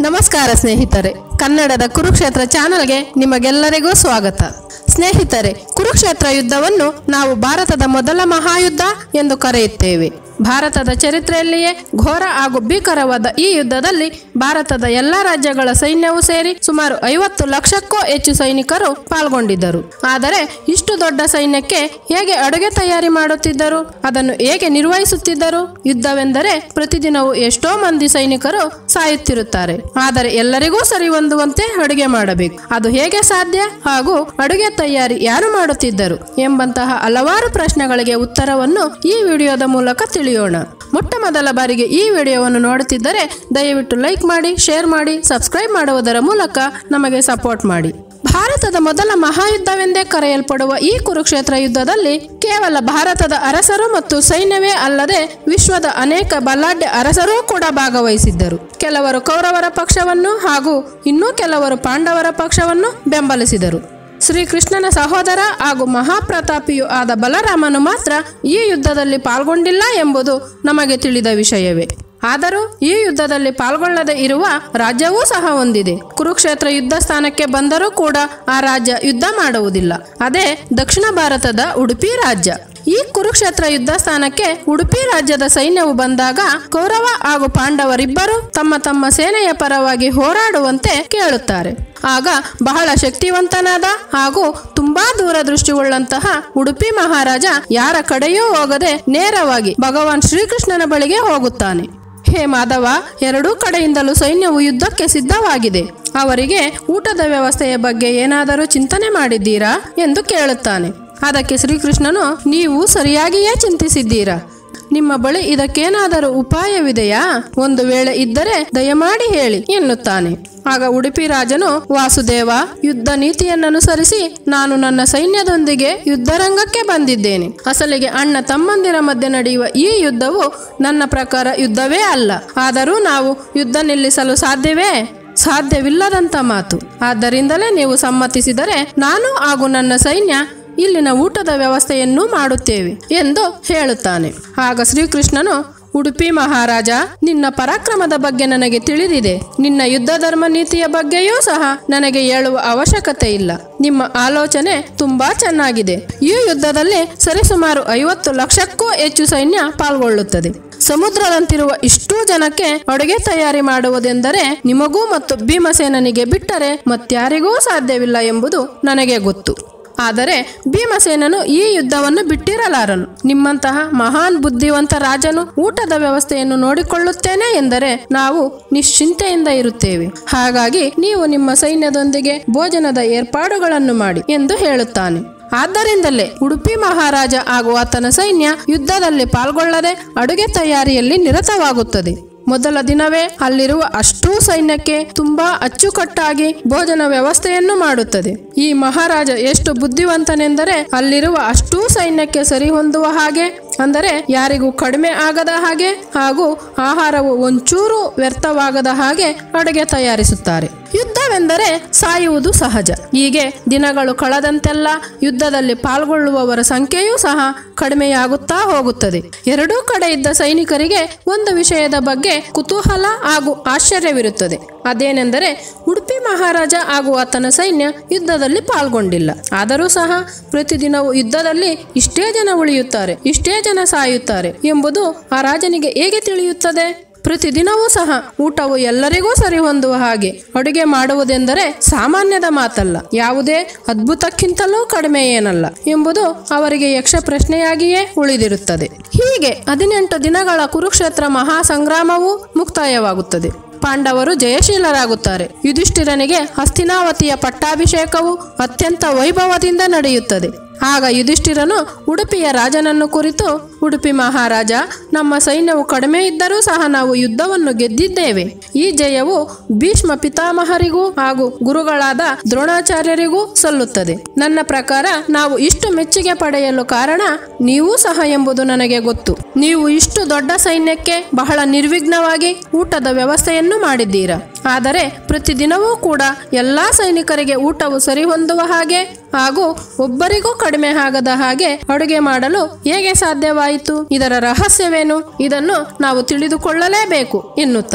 ನಮಸ್ಕಾರ ಸ್ನೇಹಿತರೆ ಕನ್ನಡದ ಕುರುಕ್ಷೇತ್ರ ಚಾನೆಲ್ಗೆ ನಿಮಗೆಲ್ಲರಿಗೂ ಸ್ವಾಗತ ಸ್ನೇಹಿತರೆ ಕುರುಕ್ಷೇತ್ರ ಯುದ್ಧವನ್ನು ನಾವು ಭಾರತದ ಮೊದಲ ಮಹಾಯುದ್ಧ ಎಂದು ಕರೆಯುತ್ತೇವೆ ಭಾರತದ ಚರಿತ್ರೆಯಲ್ಲಿಯೇ ಘೋರ ಹಾಗೂ ಭೀಕರವಾದ ಈ ಯುದ್ಧದಲ್ಲಿ ಭಾರತದ ಎಲ್ಲ ರಾಜ್ಯಗಳ ಸೈನ್ಯವೂ ಸೇರಿ ಸುಮಾರು ಐವತ್ತು ಲಕ್ಷಕ್ಕೂ ಹೆಚ್ಚು ಸೈನಿಕರು ಪಾಲ್ಗೊಂಡಿದ್ದರು ಆದರೆ ಇಷ್ಟು ದೊಡ್ಡ ಸೈನ್ಯಕ್ಕೆ ಹೇಗೆ ಅಡುಗೆ ತಯಾರಿ ಮಾಡುತ್ತಿದ್ದರು ಅದನ್ನು ಹೇಗೆ ನಿರ್ವಹಿಸುತ್ತಿದ್ದರು ಯುದ್ಧವೆಂದರೆ ಪ್ರತಿದಿನವೂ ಎಷ್ಟೋ ಮಂದಿ ಸೈನಿಕರು ಸಾಯುತ್ತಿರುತ್ತಾರೆ ಆದರೆ ಎಲ್ಲರಿಗೂ ಸರಿ ಹೊಂದುವಂತೆ ಅಡುಗೆ ಮಾಡಬೇಕು ಅದು ಹೇಗೆ ಸಾಧ್ಯ ಹಾಗೂ ಅಡುಗೆ ತಯಾರಿ ಯಾರು ಮಾಡುತ್ತಿದ್ದರು ಎಂಬಂತಹ ಹಲವಾರು ಪ್ರಶ್ನೆಗಳಿಗೆ ಉತ್ತರವನ್ನು ಈ ವಿಡಿಯೋದ ಮೂಲಕ ತಿಳಿಯೋಣ ಮೊಟ್ಟ ಮೊದಲ ಬಾರಿಗೆ ಈ ವಿಡಿಯೋವನ್ನು ನೋಡುತ್ತಿದ್ದರೆ ದಯವಿಟ್ಟು ಲೈಕ್ ಮಾಡಿ ಶೇರ್ ಮಾಡಿ ಸಬ್ಸ್ಕ್ರೈಬ್ ಮಾಡುವುದರ ಮೂಲಕ ನಮಗೆ ಸಪೋರ್ಟ್ ಮಾಡಿ ಭಾರತದ ಮೊದಲ ಮಹಾಯುದ್ಧವೆಂದೇ ಕರೆಯಲ್ಪಡುವ ಈ ಕುರುಕ್ಷೇತ್ರ ಯುದ್ಧದಲ್ಲಿ ಕೇವಲ ಭಾರತದ ಅರಸರು ಮತ್ತು ಸೈನ್ಯವೇ ಅಲ್ಲದೆ ವಿಶ್ವದ ಅನೇಕ ಬಲಾಢ್ಯ ಅರಸರೂ ಕೂಡ ಭಾಗವಹಿಸಿದ್ದರು ಕೆಲವರು ಕೌರವರ ಪಕ್ಷವನ್ನು ಹಾಗೂ ಇನ್ನೂ ಕೆಲವರು ಪಾಂಡವರ ಪಕ್ಷವನ್ನು ಬೆಂಬಲಿಸಿದರು ಶ್ರೀಕೃಷ್ಣನ ಸಹೋದರ ಹಾಗೂ ಮಹಾಪ್ರತಾಪಿಯೂ ಆದ ಬಲರಾಮನು ಮಾತ್ರ ಈ ಯುದ್ಧದಲ್ಲಿ ಪಾಲ್ಗೊಂಡಿಲ್ಲ ಎಂಬುದು ನಮಗೆ ತಿಳಿದ ವಿಷಯವೇ ಆದರೂ ಈ ಯುದ್ಧದಲ್ಲಿ ಪಾಲ್ಗೊಳ್ಳದೆ ಇರುವ ರಾಜ್ಯವೂ ಸಹ ಹೊಂದಿದೆ ಕುರುಕ್ಷೇತ್ರ ಯುದ್ಧ ಸ್ಥಾನಕ್ಕೆ ಬಂದರೂ ಕೂಡ ಆ ರಾಜ್ಯ ಯುದ್ಧ ಮಾಡುವುದಿಲ್ಲ ಅದೇ ದಕ್ಷಿಣ ಭಾರತದ ಉಡುಪಿ ರಾಜ್ಯ ಈ ಕುರುಕ್ಷೇತ್ರ ಯುದ್ಧ ಸ್ಥಾನಕ್ಕೆ ಉಡುಪಿ ರಾಜ್ಯದ ಸೈನ್ಯವು ಬಂದಾಗ ಕೌರವ ಹಾಗೂ ಪಾಂಡವರಿಬ್ಬರು ತಮ್ಮ ತಮ್ಮ ಸೇನೆಯ ಪರವಾಗಿ ಹೋರಾಡುವಂತೆ ಕೇಳುತ್ತಾರೆ ಆಗ ಬಹಳ ಶಕ್ತಿವಂತನಾದ ಹಾಗೂ ತುಂಬಾ ದೂರದೃಷ್ಟಿಯುಳ್ಳಂತಹ ಉಡುಪಿ ಮಹಾರಾಜ ಯಾರ ಕಡೆಯೂ ಹೋಗದೆ ನೇರವಾಗಿ ಭಗವಾನ್ ಶ್ರೀಕೃಷ್ಣನ ಬಳಿಗೆ ಹೋಗುತ್ತಾನೆ ಹೇ ಮಾಧವ ಎರಡೂ ಕಡೆಯಿಂದಲೂ ಸೈನ್ಯವು ಯುದ್ಧಕ್ಕೆ ಸಿದ್ಧವಾಗಿದೆ ಅವರಿಗೆ ಊಟದ ವ್ಯವಸ್ಥೆಯ ಬಗ್ಗೆ ಏನಾದರೂ ಚಿಂತನೆ ಮಾಡಿದ್ದೀರಾ ಎಂದು ಕೇಳುತ್ತಾನೆ ಅದಕ್ಕೆ ಶ್ರೀಕೃಷ್ಣನು ನೀವು ಸರಿಯಾಗಿಯೇ ಚಿಂತಿಸಿದ್ದೀರಾ ನಿಮ್ಮ ಬಳಿ ಇದಕ್ಕೇನಾದರೂ ಉಪಾಯವಿದೆಯಾ ಒಂದು ವೇಳೆ ಇದ್ದರೆ ದಯಮಾಡಿ ಹೇಳಿ ಎನ್ನುತ್ತಾನೆ ಆಗ ಉಡುಪಿ ರಾಜನು ವಾಸುದೇವ ಯುದ್ಧ ನೀತಿಯನ್ನನುಸರಿಸಿ ನಾನು ನನ್ನ ಸೈನ್ಯದೊಂದಿಗೆ ಯುದ್ಧರಂಗಕ್ಕೆ ಬಂದಿದ್ದೇನೆ ಅಸಲಿಗೆ ಅಣ್ಣ ತಮ್ಮಂದಿರ ಮಧ್ಯೆ ನಡೆಯುವ ಈ ಯುದ್ಧವು ನನ್ನ ಪ್ರಕಾರ ಯುದ್ಧವೇ ಅಲ್ಲ ಆದರೂ ನಾವು ಯುದ್ಧ ನಿಲ್ಲಿಸಲು ಸಾಧ್ಯವೇ ಸಾಧ್ಯವಿಲ್ಲದಂತ ಮಾತು ಆದ್ದರಿಂದಲೇ ನೀವು ಸಮ್ಮತಿಸಿದರೆ ನಾನು ಹಾಗೂ ನನ್ನ ಸೈನ್ಯ ಇಲ್ಲಿನ ಊಟದ ವ್ಯವಸ್ಥೆಯನ್ನು ಮಾಡುತ್ತೇವೆ ಎಂದು ಹೇಳುತ್ತಾನೆ ಆಗ ಶ್ರೀಕೃಷ್ಣನು ಉಡುಪಿ ಮಹಾರಾಜ ನಿನ್ನ ಪರಾಕ್ರಮದ ಬಗ್ಗೆ ನನಗೆ ತಿಳಿದಿದೆ ನಿನ್ನ ಯುದ್ಧ ಧರ್ಮ ನೀತಿಯ ಬಗ್ಗೆಯೂ ಸಹ ನನಗೆ ಹೇಳುವ ಅವಶ್ಯಕತೆ ಇಲ್ಲ ನಿಮ್ಮ ಆಲೋಚನೆ ತುಂಬಾ ಚೆನ್ನಾಗಿದೆ ಈ ಯುದ್ಧದಲ್ಲಿ ಸರಿಸುಮಾರು ಐವತ್ತು ಲಕ್ಷಕ್ಕೂ ಹೆಚ್ಚು ಸೈನ್ಯ ಪಾಲ್ಗೊಳ್ಳುತ್ತದೆ ಸಮುದ್ರದಂತಿರುವ ಇಷ್ಟೂ ಜನಕ್ಕೆ ಅಡುಗೆ ತಯಾರಿ ಮಾಡುವುದೆಂದರೆ ನಿಮಗೂ ಮತ್ತು ಭೀಮಸೇನನಿಗೆ ಬಿಟ್ಟರೆ ಮತ್ಯಾರಿಗೂ ಸಾಧ್ಯವಿಲ್ಲ ಎಂಬುದು ನನಗೆ ಗೊತ್ತು ಆದರೆ ಭೀಮಸೇನನು ಈ ಯುದ್ಧವನ್ನು ಬಿಟ್ಟಿರಲಾರನು ನಿಮ್ಮಂತಹ ಮಹಾನ್ ಬುದ್ಧಿವಂತ ರಾಜನು ಊಟದ ವ್ಯವಸ್ಥೆಯನ್ನು ನೋಡಿಕೊಳ್ಳುತ್ತೇನೆ ಎಂದರೆ ನಾವು ನಿಶ್ಚಿಂತೆಯಿಂದ ಇರುತ್ತೇವೆ ಹಾಗಾಗಿ ನೀವು ನಿಮ್ಮ ಸೈನ್ಯದೊಂದಿಗೆ ಭೋಜನದ ಏರ್ಪಾಡುಗಳನ್ನು ಮಾಡಿ ಎಂದು ಹೇಳುತ್ತಾನೆ ಆದ್ದರಿಂದಲೇ ಉಡುಪಿ ಮಹಾರಾಜ ಹಾಗೂ ಆತನ ಸೈನ್ಯ ಯುದ್ಧದಲ್ಲಿ ಪಾಲ್ಗೊಳ್ಳದೆ ಅಡುಗೆ ತಯಾರಿಯಲ್ಲಿ ನಿರತವಾಗುತ್ತದೆ ಮೊದಲ ದಿನವೇ ಅಲ್ಲಿರುವ ಅಷ್ಟೂ ಸೈನ್ಯಕ್ಕೆ ತುಂಬಾ ಅಚ್ಚುಕಟ್ಟಾಗಿ ಭೋಜನ ವ್ಯವಸ್ಥೆಯನ್ನು ಮಾಡುತ್ತದೆ ಈ ಮಹಾರಾಜ ಎಷ್ಟು ಬುದ್ಧಿವಂತನೆಂದರೆ ಅಲ್ಲಿರುವ ಅಷ್ಟೂ ಸೈನ್ಯಕ್ಕೆ ಸರಿ ಹೊಂದುವ ಹಾಗೆ ಅಂದರೆ ಯಾರಿಗೂ ಕಡಿಮೆ ಆಗದ ಹಾಗೆ ಹಾಗೂ ಆಹಾರವು ಒಂಚೂರು ವ್ಯರ್ಥವಾಗದ ಹಾಗೆ ಅಡುಗೆ ತಯಾರಿಸುತ್ತಾರೆ ಯುದ್ಧವೆಂದರೆ ಸಾಯುವುದು ಸಹಜ ಹೀಗೆ ದಿನಗಳು ಕಳೆದಂತೆಲ್ಲ ಯುದ್ಧದಲ್ಲಿ ಪಾಲ್ಗೊಳ್ಳುವವರ ಸಂಖ್ಯೆಯೂ ಸಹ ಕಡಿಮೆಯಾಗುತ್ತಾ ಹೋಗುತ್ತದೆ ಎರಡೂ ಕಡೆ ಇದ್ದ ಸೈನಿಕರಿಗೆ ಒಂದು ವಿಷಯದ ಬಗ್ಗೆ ಕುತೂಹಲ ಹಾಗೂ ಆಶ್ಚರ್ಯವಿರುತ್ತದೆ ಅದೇನೆಂದರೆ ಉಡುಪಿ ಮಹಾರಾಜ ಹಾಗೂ ಆತನ ಸೈನ್ಯ ಯುದ್ಧದಲ್ಲಿ ಪಾಲ್ಗೊಂಡಿಲ್ಲ ಆದರೂ ಸಹ ಪ್ರತಿದಿನವೂ ಯುದ್ಧದಲ್ಲಿ ಇಷ್ಟೇ ಜನ ಉಳಿಯುತ್ತಾರೆ ಇಷ್ಟೇ ಜನ ಸಾಯುತ್ತಾರೆ ಎಂಬುದು ಆ ರಾಜನಿಗೆ ಹೇಗೆ ತಿಳಿಯುತ್ತದೆ ಪ್ರತಿದಿನವೂ ಸಹ ಊಟವು ಎಲ್ಲರಿಗೂ ಸರಿ ಹೊಂದುವ ಹಾಗೆ ಅಡುಗೆ ಮಾಡುವುದೆಂದರೆ ಸಾಮಾನ್ಯದ ಮಾತಲ್ಲ ಯಾವುದೇ ಅದ್ಭುತಕ್ಕಿಂತಲೂ ಕಡಿಮೆ ಏನಲ್ಲ ಎಂಬುದು ಅವರಿಗೆ ಯಕ್ಷ ಪ್ರಶ್ನೆಯಾಗಿಯೇ ಉಳಿದಿರುತ್ತದೆ ಹೀಗೆ ಹದಿನೆಂಟು ದಿನಗಳ ಕುರುಕ್ಷೇತ್ರ ಮಹಾಸಂಗ್ರಾಮವು ಮುಕ್ತಾಯವಾಗುತ್ತದೆ ಪಾಂಡವರು ಜಯಶೀಲರಾಗುತ್ತಾರೆ ಯುಧಿಷ್ಠಿರನಿಗೆ ಹಸ್ತಿನಾವತಿಯ ಪಟ್ಟಾಭಿಷೇಕವು ಅತ್ಯಂತ ವೈಭವದಿಂದ ನಡೆಯುತ್ತದೆ ಆಗ ಯುಧಿಷ್ಠಿರನು ಉಡುಪಿಯ ರಾಜನನ್ನು ಕುರಿತು ಉಡುಪಿ ಮಹಾರಾಜ ನಮ್ಮ ಸೈನ್ಯವು ಕಡಿಮೆ ಇದ್ದರೂ ಸಹ ನಾವು ಯುದ್ಧವನ್ನು ಗೆದ್ದಿದ್ದೇವೆ ಈ ಜಯವು ಭೀಷ್ಮ ಪಿತಾಮಹರಿಗೂ ಹಾಗೂ ಗುರುಗಳಾದ ದ್ರೋಣಾಚಾರ್ಯರಿಗೂ ಸಲ್ಲುತ್ತದೆ ನನ್ನ ಪ್ರಕಾರ ನಾವು ಇಷ್ಟು ಮೆಚ್ಚುಗೆ ಪಡೆಯಲು ಕಾರಣ ನೀವೂ ಸಹ ಎಂಬುದು ನನಗೆ ಗೊತ್ತು ನೀವು ಇಷ್ಟು ದೊಡ್ಡ ಸೈನ್ಯಕ್ಕೆ ಬಹಳ ನಿರ್ವಿಘ್ನವಾಗಿ ಊಟದ ವ್ಯವಸ್ಥೆಯನ್ನು ಮಾಡಿದ್ದೀರಾ ಆದರೆ ಪ್ರತಿದಿನವೂ ಕೂಡ ಎಲ್ಲಾ ಸೈನಿಕರಿಗೆ ಊಟವು ಸರಿ ಹೊಂದುವ ಹಾಗೆ ಹಾಗೂ ಒಬ್ಬರಿಗೂ ಕಡಿಮೆ ಆಗದ ಹಾಗೆ ಅಡುಗೆ ಮಾಡಲು ಹೇಗೆ ಸಾಧ್ಯವಾಯಿತು ಇದರ ರಹಸ್ಯವೇನು ಇದನ್ನು ನಾವು ತಿಳಿದುಕೊಳ್ಳಲೇಬೇಕು ಎನ್ನುತ್ತಾನೆ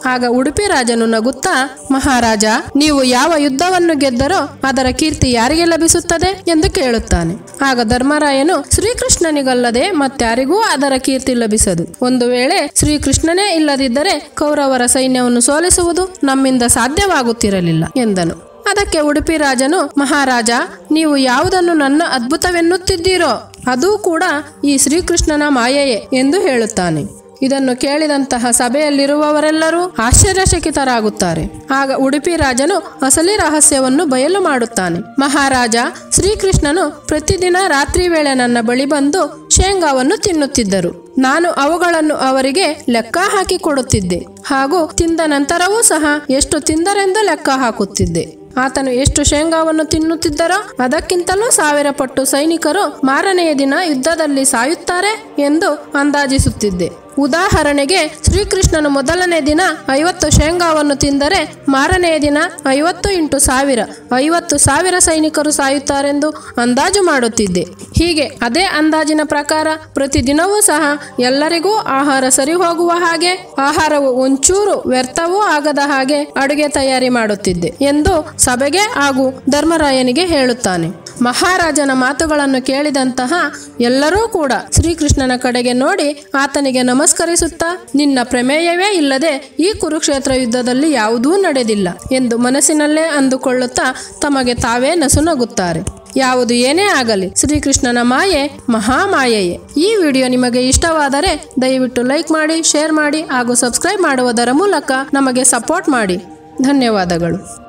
ಆಗ ಉಡುಪಿ ರಾಜನು ನಗುತ್ತಾ ಮಹಾರಾಜ ನೀವು ಯಾವ ಯುದ್ಧವನ್ನು ಗೆದ್ದರೋ ಅದರ ಕೀರ್ತಿ ಯಾರಿಗೆ ಲಭಿಸುತ್ತದೆ ಎಂದು ಕೇಳುತ್ತಾನೆ ಆಗ ಧರ್ಮರಾಯನು ಶ್ರೀಕೃಷ್ಣನಿಗಲ್ಲದೆ ಮತ್ತಾರಿಗೂ ಅದರ ಕೀರ್ತಿ ಲಭಿಸದು ಒಂದು ವೇಳೆ ಶ್ರೀಕೃಷ್ಣನೇ ಇಲ್ಲದಿದ್ದರೆ ಕೌರವರ ಸೈನ್ಯವನ್ನು ಸೋಲಿಸುವುದು ನಮ್ಮಿಂದ ಸಾಧ್ಯವಾಗುತ್ತಿರಲಿಲ್ಲ ಎಂದನು ಅದಕ್ಕೆ ಉಡುಪಿ ರಾಜನು ಮಹಾರಾಜ ನೀವು ಯಾವುದನ್ನು ನನ್ನ ಅದ್ಭುತವೆನ್ನುತ್ತಿದ್ದೀರೋ ಅದೂ ಕೂಡ ಈ ಶ್ರೀಕೃಷ್ಣನ ಮಾಯೆಯೇ ಎಂದು ಹೇಳುತ್ತಾನೆ ಇದನ್ನು ಕೇಳಿದಂತಹ ಸಭೆಯಲ್ಲಿರುವವರೆಲ್ಲರೂ ಆಶ್ಚರ್ಯಚಕಿತರಾಗುತ್ತಾರೆ ಆಗ ಉಡುಪಿ ರಾಜನು ಅಸಲಿ ರಹಸ್ಯವನ್ನು ಬಯಲು ಮಾಡುತ್ತಾನೆ ಮಹಾರಾಜ ಶ್ರೀಕೃಷ್ಣನು ಪ್ರತಿದಿನ ರಾತ್ರಿ ವೇಳೆ ನನ್ನ ಬಳಿ ಬಂದು ಶೇಂಗಾವನ್ನು ತಿನ್ನುತ್ತಿದ್ದರು ನಾನು ಅವುಗಳನ್ನು ಅವರಿಗೆ ಲೆಕ್ಕ ಹಾಕಿ ಕೊಡುತ್ತಿದ್ದೆ ಹಾಗೂ ತಿಂದ ನಂತರವೂ ಸಹ ಎಷ್ಟು ತಿಂದರೆಂದು ಲೆಕ್ಕ ಹಾಕುತ್ತಿದ್ದೆ ಆತನು ಎಷ್ಟು ಶೇಂಗಾವನ್ನು ತಿನ್ನುತ್ತಿದ್ದರೋ ಅದಕ್ಕಿಂತಲೂ ಸಾವಿರ ಪಟ್ಟು ಸೈನಿಕರು ಮಾರನೆಯ ದಿನ ಯುದ್ಧದಲ್ಲಿ ಸಾಯುತ್ತಾರೆ ಎಂದು ಅಂದಾಜಿಸುತ್ತಿದ್ದೆ ಉದಾಹರಣೆಗೆ ಶ್ರೀಕೃಷ್ಣನು ಮೊದಲನೇ ದಿನ ಐವತ್ತು ಶೇಂಗಾವನ್ನು ತಿಂದರೆ ಮಾರನೆಯ ದಿನ ಐವತ್ತು ಇಂಟು ಸಾವಿರ ಐವತ್ತು ಸಾವಿರ ಸೈನಿಕರು ಸಾಯುತ್ತಾರೆಂದು ಅಂದಾಜು ಮಾಡುತ್ತಿದ್ದೆ ಹೀಗೆ ಅದೇ ಅಂದಾಜಿನ ಪ್ರಕಾರ ಪ್ರತಿದಿನವೂ ಸಹ ಎಲ್ಲರಿಗೂ ಆಹಾರ ಸರಿ ಹೋಗುವ ಹಾಗೆ ಆಹಾರವು ಒಂಚೂರು ವ್ಯರ್ಥವೂ ಆಗದ ಹಾಗೆ ಅಡುಗೆ ತಯಾರಿ ಮಾಡುತ್ತಿದ್ದೆ ಎಂದು ಸಭೆಗೆ ಹಾಗೂ ಧರ್ಮರಾಯನಿಗೆ ಹೇಳುತ್ತಾನೆ ಮಹಾರಾಜನ ಮಾತುಗಳನ್ನು ಕೇಳಿದಂತಹ ಎಲ್ಲರೂ ಕೂಡ ಶ್ರೀಕೃಷ್ಣನ ಕಡೆಗೆ ನೋಡಿ ಆತನಿಗೆ ನಮಸ್ಕರಿಸುತ್ತಾ ನಿನ್ನ ಪ್ರಮೇಯವೇ ಇಲ್ಲದೆ ಈ ಕುರುಕ್ಷೇತ್ರ ಯುದ್ಧದಲ್ಲಿ ಯಾವುದೂ ನಡೆದಿಲ್ಲ ಎಂದು ಮನಸ್ಸಿನಲ್ಲೇ ಅಂದುಕೊಳ್ಳುತ್ತಾ ತಮಗೆ ತಾವೇ ನಸುನಗುತ್ತಾರೆ ಯಾವುದು ಏನೇ ಆಗಲಿ ಶ್ರೀಕೃಷ್ಣನ ಮಾಯೆ ಮಹಾಮಾಯೆಯೇ ಈ ವಿಡಿಯೋ ನಿಮಗೆ ಇಷ್ಟವಾದರೆ ದಯವಿಟ್ಟು ಲೈಕ್ ಮಾಡಿ ಶೇರ್ ಮಾಡಿ ಹಾಗೂ ಸಬ್ಸ್ಕ್ರೈಬ್ ಮಾಡುವುದರ ಮೂಲಕ ನಮಗೆ ಸಪೋರ್ಟ್ ಮಾಡಿ ಧನ್ಯವಾದಗಳು